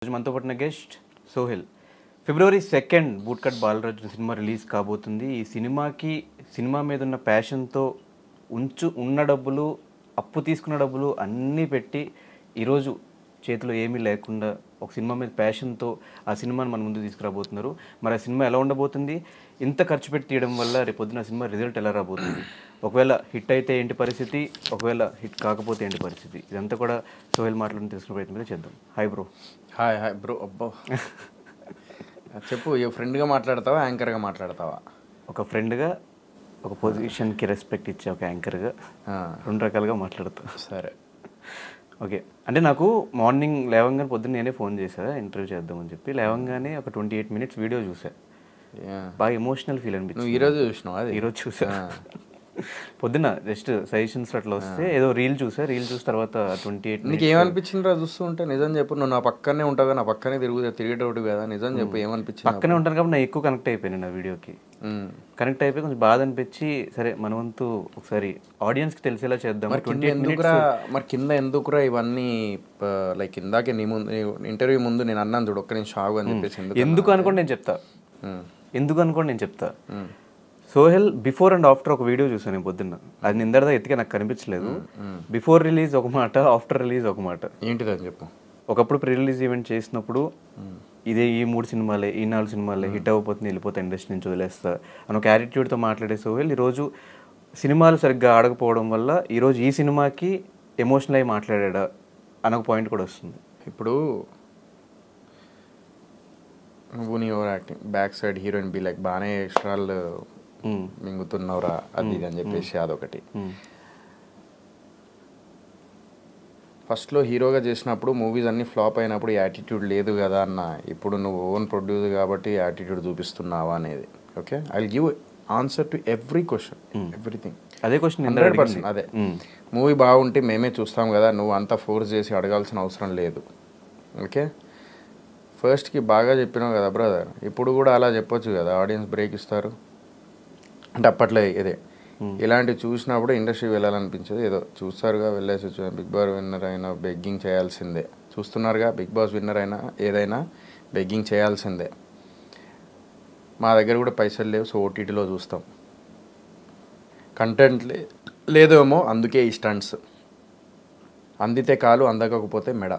రోజు మనతో పట్టిన guest Sohel February second boot cut Balaraju cinema release కాబోతుంది ఈ సినిమాకి సినిమా మీద ఉన్న ప్యాషన్తో ఉంచు ఉన్న డబ్బులు అప్పు తీసుకున్న డబ్బులు అన్నీ పెట్టి ఈరోజు చేతిలో ఏమీ లేకుండా ఒక సినిమా మీద ప్యాషన్తో ఆ సినిమాని మన ముందు తీసుకురాబోతున్నారు మరి ఆ సినిమా ఎలా ఉండబోతుంది ఇంత ఖర్చు పెట్టి తీయడం వల్ల రేపు పొద్దున ఆ సినిమా రిజల్ట్ ఎలా రాబోతుంది ఒకవేళ హిట్ అయితే ఏంటి పరిస్థితి ఒకవేళ హిట్ కాకపోతే ఏంటి పరిస్థితి ఇదంతా కూడా సోహెల్ మాట్లాడిన తెలుసుకునే ప్రయత్నం అయితే చేద్దాం hi bro hi hi bro అబ్బో చెప్పు ఏ ఫ్రెండ్గా మాట్లాడతావా యాంకర్గా మాట్లాడతావా ఒక ఫ్రెండ్గా ఒక పొజిషన్కి రెస్పెక్ట్ ఇచ్చే ఒక యాంకర్గా ఆ, రెండు రకాలుగా మాట్లాడతా సరే ఓకే అంటే నాకు మార్నింగ్ లేవంగానే పొద్దున్న నేనే ఫోన్ చేశా ఇంటర్వ్యూ చేద్దామని చెప్పి లేవంగానే ఒక ట్వంటీ ఎయిట్ మినిట్స్ వీడియో చూసా యా. బాగా ఎమోషనల్ ఫీల్ అనిపించింది నువ్వు ఈరోజు చూసినావు అది ఈరోజు చూసా ఆ. పొద్దున్న జస్ట్ సజెషన్స్ అట్లా వస్తే ఏదో రీల్ చూసా రీల్ చూసిన తర్వాత ట్వంటీ ఎయిట్ నీకు ఏమనిపించింది రా చూస్తూ ఉంటే నిజం చెప్పు నువ్వు నా పక్కనే ఉంటావు కదా నా పక్కనే తిరుగు తిరిగేటోడు కదా నిజం చెప్పు ఏమనిపించింది పక్కనే ఉంటాను కాబట్టి నేను ఎక్కువ కనెక్ట్ అయిపోయాను నా వీడియోకి ఉమ్. కనెక్ట్ అయిపోయి కొంచెం బాధ అనిపించి సరే మన వంతు ఒకసారి ఆడియన్స్కి తెలిసేలా చేద్దాం మరి కింద ట్వంటీ ఎయిట్ ఎందుకురా మరి కింద ఎందుకురా ఇవన్నీ లైక్ ఇందాకే నీ ముందు ఇంటర్వ్యూ ముందు నేను అన్నాను చూడు ఒక్క నిమిషం ఆగు అని చెప్పేసి ఎందుకు ఎందుకు అనుకోండి నేను చెప్తా ఉమ్. ఎందుకు అనుకోండి నేను చెప్తా ఉమ్. సోహెల్ బిఫోర్ అండ్ ఆఫ్టర్ ఒక వీడియో చూసాను నేను పొద్దున్న అది నిందరదా ఎత్తికే నాకు కనిపించలేదు బిఫోర్ రిలీజ్ ఒక మాట ఆఫ్టర్ రిలీజ్ ఒక మాట ఏంటిది అని చెప్పు ఒకప్పుడు ప్రీ రిలీజ్ ఈవెంట్ చేసినప్పుడు ఇదే ఈ మూడు సినిమాలే ఈ నాలుగు సినిమాలే హిట్ అవ్వకపోతే వెళ్ళిపోతా ఇండస్ట్రీ నుంచి వదిలేస్తా అని ఒక యాటిట్యూడ్తో మాట్లాడే సోహెల్ ఈరోజు సినిమాలు సరిగ్గా ఆడకపోవడం వల్ల ఈరోజు ఈ సినిమాకి ఎమోషనల్ అయి మాట్లాడా అని ఒక పాయింట్ కూడా వస్తుంది ఇప్పుడు నువ్వు నీ over acting back side heroine be like బాగానే ఎక్స్ట్రాలు మ్మ్. మింగుతున్నావురా అది ఇది అని చెప్పేసి అదొకటి మ్మ్. ఫస్ట్లో హీరోగా చేసినప్పుడు మూవీస్ అన్ని ఫ్లాప్ అయినప్పుడు యాటిట్యూడ్ లేదు కదా అన్న ఇప్పుడు నువ్వు ఓన్ ప్రొడ్యూసర్ కాబట్టి యాటిట్యూడ్ చూపిస్తున్నావా అనేది okay I give answer to every question everything అదే క్వశ్చన్ హండ్రెడ్ పర్సెంట్ అదే మూవీ బాగుంటే మేమే చూస్తాం కదా నువ్వు అంతా ఫోర్స్ చేసి అడగాల్సిన అవసరం లేదు ఓకే ఫస్ట్కి బాగా చెప్పినావు కదా బ్రదర్ ఇప్పుడు కూడా అలా చెప్పొచ్చు కదా ఆడియన్స్ బ్రేక్ ఇస్తారు అంటే అప్పట్లో ఇదే ఇలాంటివి చూసినప్పుడు ఇండస్ట్రీ వెళ్ళాలనిపించదు ఏదో చూస్తారుగా వెళ్ళేసి వచ్చి బిగ్ బాస్ విన్నర్ అయినా బెగ్గింగ్ చేయాల్సిందే చూస్తున్నారుగా బిగ్ బాస్ విన్నర్ అయినా ఏదైనా బెగ్గింగ్ చేయాల్సిందే మా దగ్గర కూడా పైసలు లేవు సో ఓటీటీలో చూస్తాం కంటెంట్ లే లేదేమో అందుకే ఈ స్టంట్స్ అందితే కాలు అందకపోతే మెడ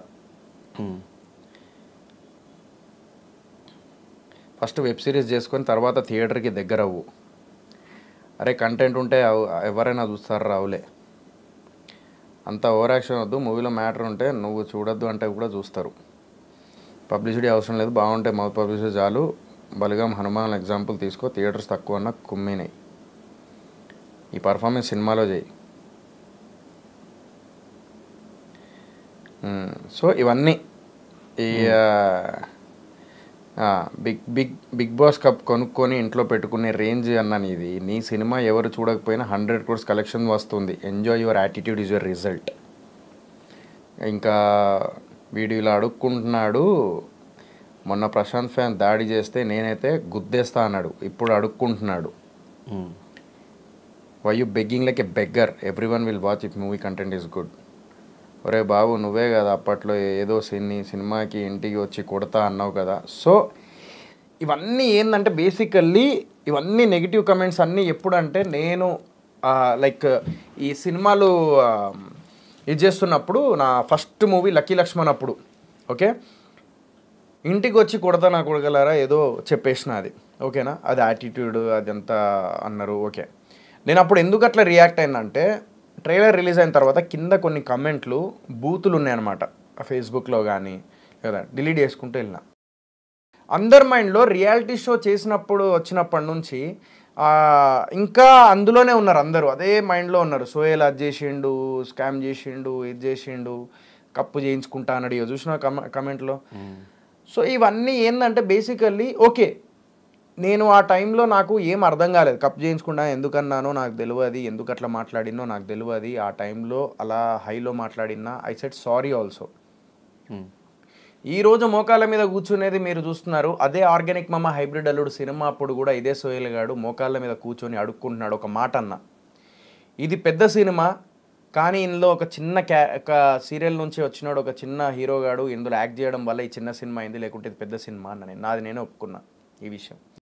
ఫస్ట్ వెబ్ సిరీస్ చేసుకొని తర్వాత థియేటర్కి దగ్గర అవ్వు అరే కంటెంట్ ఉంటే అవ్- ఎవరైనా చూస్తారు రావులే అంత ఓవర్ యాక్షన్ వద్దు మూవీలో మ్యాటర్ ఉంటే నువ్వు చూడొద్దు అంటే కూడా చూస్తారు పబ్లిసిటీ అవసరం లేదు బాగుంటే మౌత్ పబ్లిసిటీ చాలు బలిగం హనుమాన్ ఎగ్జాంపుల్ తీసుకో థియేటర్స్ తక్కువ అన్న కుమ్మినాయి ఈ పర్ఫార్మెన్స్ సినిమాలో చేయి సో ఇవన్నీ ఈ ఆ, Bigg Bigg Bigg Boss cup కొనుక్కొని ఇంట్లో పెట్టుకునే రేంజ్ అన్నాను ఇది నీ సినిమా ఎవరు చూడకపోయినా హండ్రెడ్ క్రోర్స్ కలెక్షన్ వస్తుంది enjoy your attitude is your result ఇంకా వీడు ఇలా అడుక్కుంటున్నాడు మొన్న ప్రశాంత్ ఫ్యాన్ దాడి చేస్తే నేనైతే గుద్దేస్తా అన్నాడు ఇప్పుడు అడుక్కుంటున్నాడు why you begging like a beggar everyone will watch if movie content is good ఒరే బాబు నువ్వే కదా అప్పట్లో ఏదో సినీ సినిమాకి ఇంటికి వచ్చి కొడతా అన్నావు కదా సో ఇవన్నీ ఏంటంటే బేసికల్లీ ఇవన్నీ నెగిటివ్ కమెంట్స్ అన్నీ ఎప్పుడంటే నేను లైక్ ఈ సినిమాలు ఆ, ఇది చేస్తున్నప్పుడు నా ఫస్ట్ మూవీ లక్కీ లక్ష్మణ్ అప్పుడు ఓకే ఇంటికి వచ్చి కొడతా నా కొడగలరా ఏదో చెప్పేసిన అది ఓకేనా అది యాటిట్యూడ్ అదంతా అన్నారు ఓకే నేను అప్పుడు ఎందుకు అట్లా రియాక్ట్ అయిందంటే ట్రైలర్ రిలీజ్ అయిన తర్వాత కింద కొన్ని కమెంట్లు బూతులు ఉన్నాయన్నమాట ఫేస్బుక్లో కానీ కదా డిలీట్ చేసుకుంటూ వెళ్ళిన అందరి మైండ్లో రియాలిటీ షో చేసినప్పుడు వచ్చినప్పటి నుంచి ఆ, ఇంకా అందులోనే ఉన్నారు అందరూ అదే మైండ్లో ఉన్నారు సోయల్ అది చేసిండు స్కామ్ చేసిండు ఇది చేసిండు కప్పు చేయించుకుంటా అన్నాడు ఇక చూసిన కమ కమెంట్లో సో ఇవన్నీ ఏంటంటే బేసికల్లీ ఓకే నేను ఆ టైంలో నాకు ఏం అర్థం కాలేదు కప్ చేయించుకున్నా ఎందుకన్నానో నాకు తెలియదు ఎందుకు అట్లా మాట్లాడినో నాకు తెలియదు ఆ టైంలో అలా హైలో మాట్లాడినా ఐ సెట్ సారీ ఆల్సో ఈ రోజు మోకాల మీద కూర్చునేది మీరు చూస్తున్నారు అదే ఆర్గానిక్ మమ్మ హైబ్రిడ్ అల్లుడు సినిమా అప్పుడు కూడా ఇదే సోయల్ గాడు మోకాళ్ళ మీద కూర్చొని అడుక్కుంటున్నాడు ఒక మాట అన్న ఇది పెద్ద సినిమా కానీ ఇందులో ఒక చిన్న క్యా ఒక సీరియల్ నుంచి వచ్చినాడు ఒక చిన్న హీరోగాడు ఇందులో యాక్ట్ చేయడం వల్ల ఈ చిన్న సినిమా అయింది లేకుంటే ఇది పెద్ద సినిమా అన్న నేను నాది నేను ఒప్పుకున్నా ఈ విషయం